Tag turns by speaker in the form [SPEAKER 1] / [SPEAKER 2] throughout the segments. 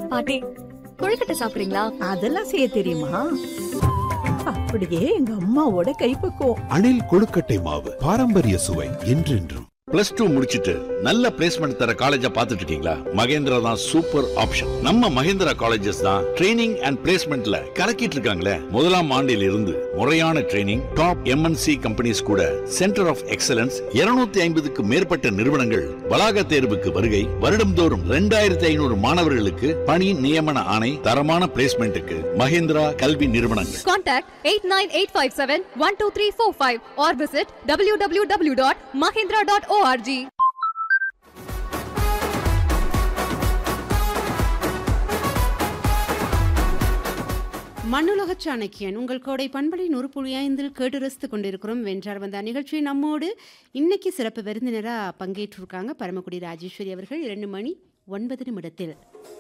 [SPEAKER 1] பாட்டி கொழுக்கட்டை சாப்பிடுறீங்களா
[SPEAKER 2] அதெல்லாம் செய்ய தெரியுமா அப்படியே எங்க அம்மாவோட கைப்பக்குவம்
[SPEAKER 3] அணில் கொழுக்கட்டை மாவு பாரம்பரிய சுவை என்றென்றும்
[SPEAKER 4] பிளஸ் டூ முடிச்சிட்டு நல்ல பிளேஸ்மெண்ட் தர காலேஜா பார்த்துட்டு இருக்கீங்களா மகேந்திரா தான் சூப்பர் ஆப்ஷன் நம்ம மகேந்திரா காலேஜஸ் தான் ட்ரைனிங் அண்ட் பிளேஸ்மெண்ட்ல கலக்கிட்டு இருக்காங்களே முதலாம் ஆண்டில் இருந்து முறையான ட்ரைனிங் டாப் எம்என்சி கம்பெனிஸ் கூட சென்டர் ஆஃப் எக்ஸலன்ஸ் 250 ஐம்பதுக்கு மேற்பட்ட நிறுவனங்கள் வளாக தேர்வுக்கு வருகை வருடம்தோறும் ரெண்டாயிரத்தி ஐநூறு மாணவர்களுக்கு பணி நியமன ஆணை தரமான பிளேஸ்மெண்ட்டுக்கு மகேந்திரா கல்வி நிறுவனங்கள்
[SPEAKER 5] Contact 89857-12345 or visit www.mahindra.org.
[SPEAKER 6] மண்ணுலக சாணக்கியன் உங்கள் கோடை பண்பலை நூறு புள்ளி ஐந்தில் கேட்டு ரசித்துக் கொண்டிருக்கிறோம் வென்றார் வந்த நிகழ்ச்சி நம்மோடு இன்னைக்கு சிறப்பு விருந்தினராக பங்கேற்றிருக்காங்க பரமக்குடி ராஜேஸ்வரி அவர்கள் இரண்டு மணி ஒன்பது நிமிடத்தில்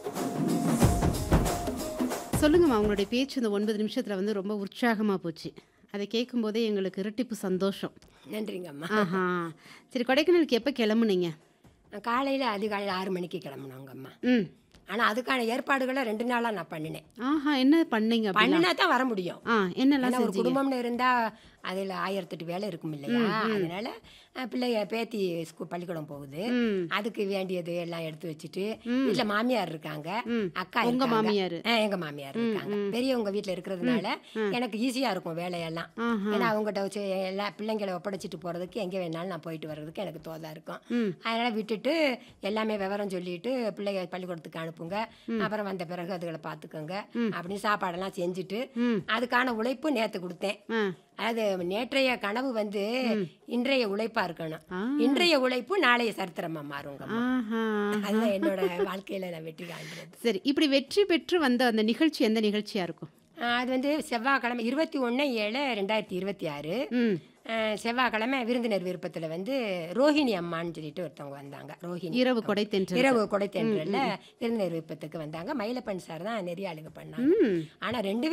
[SPEAKER 6] சொல்லுங்கம்மா உங்களுடைய பேச்சு இந்த ஒன்பது நிமிஷத்தில் வந்து ரொம்ப உற்சாகமாக போச்சு அதை கேட்கும்போதே எங்களுக்கு இரட்டிப்பு சந்தோஷம்
[SPEAKER 7] நன்றிங்கம்மா
[SPEAKER 6] ஆஹா சரி கொடைக்கானலுக்கு எப்போ கிளம்புனீங்க
[SPEAKER 7] காலையில் அதிகாலையில் ஆறு மணிக்கு கிளம்புனோங்கம்மா
[SPEAKER 6] ம்
[SPEAKER 7] ஆனால் அதுக்கான ஏற்பாடுகளை ரெண்டு நாளாக நான் பண்ணினேன்
[SPEAKER 6] ஆஹா என்ன பண்ணீங்க அப்படின்னா
[SPEAKER 7] பண்ணினா தான் வர முடியும்
[SPEAKER 6] ஆ என்னெல்லாம்
[SPEAKER 7] ஏன்னா ஒரு
[SPEAKER 6] செஞ்சீங்க
[SPEAKER 7] குடும்பம்னு இருந்தால் அதில் ஆயிரத்தெட்டு வேலை இருக்கும் இல்லையா அதனால அஹ், பிள்ளைய பேத்தி ஸ்கூல் பள்ளிக்கூடம் போகுது
[SPEAKER 6] ம்
[SPEAKER 7] அதுக்கு வேண்டியது எல்லாம் எடுத்து வச்சுட்டு வீட்டில் மாமியார் இருக்காங்க
[SPEAKER 6] ம்.
[SPEAKER 7] அக்கா
[SPEAKER 6] உங்க
[SPEAKER 7] இருக்காங்க.
[SPEAKER 6] மாமியார்
[SPEAKER 7] ஆ, எங்க மாமியார் இருக்காங்க பெரியவங்க வீட்டில் இருக்கிறதுனால எனக்கு ஈஸியாக இருக்கும் வேலையெல்லாம்
[SPEAKER 6] ஆஹா.
[SPEAKER 7] ஏன்னா அவங்ககிட்ட வச்சு எல்லாம் பிள்ளைங்களை ஒப்படைச்சிட்டு போகிறதுக்கு எங்கே வேணாலும் நான் போயிட்டு வர்றதுக்கு எனக்கு தோதா இருக்கும்
[SPEAKER 6] ம்
[SPEAKER 7] அதனால் விட்டுட்டு எல்லாமே விவரம் சொல்லிட்டு பிள்ளைங்க பள்ளிக்கூடத்துக்கு அனுப்புங்க அப்புறம் வந்த பிறகு அதுகளை பார்த்துக்கோங்க அப்படின்னு சாப்பாடெல்லாம் செஞ்சுட்டு
[SPEAKER 6] ம்
[SPEAKER 7] அதுக்கான உழைப்பு நேற்று கொடுத்தேன்
[SPEAKER 6] ஆ
[SPEAKER 7] அது நேற்றைய கனவு வந்து இன்றைய உழைப்பா இருக்கணும்
[SPEAKER 6] ஆ.
[SPEAKER 7] இன்றைய உழைப்பு நாளைய சரித்திரமா மாறுங்க
[SPEAKER 6] ஆஹா
[SPEAKER 7] அதுதான் என்னோட வாழ்க்கையில நான் வெற்றி காண்கிறது
[SPEAKER 6] சரி இப்படி வெற்றி பெற்று வந்த அந்த நிகழ்ச்சி எந்த நிகழ்ச்சியா இருக்கும்
[SPEAKER 7] ஆஹ் அது வந்து செவ்வாய்க்கிழமை இருபத்தி ஒன்று ஏழு ரெண்டாயிரத்தி இருபத்தி ஆறு
[SPEAKER 6] ம்
[SPEAKER 7] ஆஹ் செவ்வாய்க்கிழமை விருந்தினர் விருப்பத்தில் வந்து ரோஹிணி அம்மான்னு சொல்லிட்டு ஒருத்தவங்க வந்தாங்க ரோஹிணி
[SPEAKER 6] இரவு கொடை தென்றல்
[SPEAKER 7] இரவு கொடை தென்றல்ல விருந்தினர் விருப்பத்துக்கு வந்தாங்க மயிலப்பன் சார் தான் நிறைய ஆளுங்க பண்ணாங்க
[SPEAKER 6] ம்
[SPEAKER 7] ஆனா ரெண்டு